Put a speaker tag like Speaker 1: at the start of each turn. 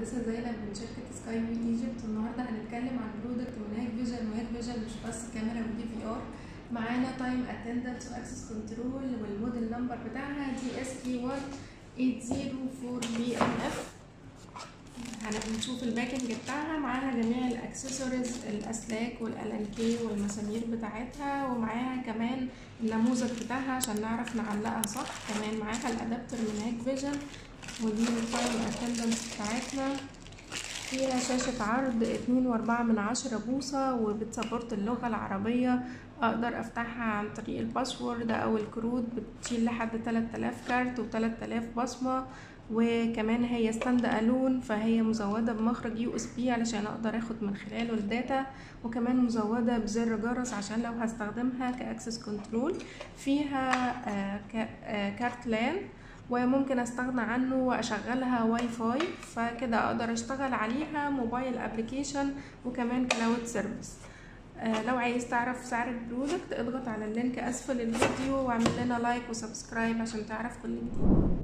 Speaker 1: مهندسة زينب من شركة سكاي وي ايجيبت النهاردة هنتكلم عن برودكت من هاك فيجن وهاك فيجن مش بس كاميرا ودي في ار معانا تايم اتندنس واكسس كنترول والموديل نمبر بتاعها دي اس كي 1 804 بي ام اف هنشوف الباكنج بتاعها معاها جميع الاكسسوارز الاسلاك والالانكي والمسامير بتاعتها ومعاها كمان النموذج بتاعها عشان نعرف نعلقها صح كمان معاها الادابتر من هاك فيجن ودي التايم اتندنس بتاعتنا فيها شاشة عرض اتنين واربعة من عشرة بوصة وبتسبورت اللغة العربية اقدر افتحها عن طريق الباسورد او الكروت بتشيل لحد تلات الاف كارت وتلات الاف بصمة وكمان هي ستاند الون فهي مزودة بمخرج يو اس بي علشان اقدر اخد من خلاله الداتا وكمان مزودة بزر جرس عشان لو هستخدمها كاكسس كنترول فيها كارت لان وممكن استغنى عنه واشغلها واي فاي فكده اقدر اشتغل عليها موبايل ابلكيشن وكمان كلاود سيرفيس لو عايز تعرف سعر البرودكت اضغط على اللينك اسفل الفيديو واعمل لنا لايك وسبسكرايب عشان تعرف كل جديد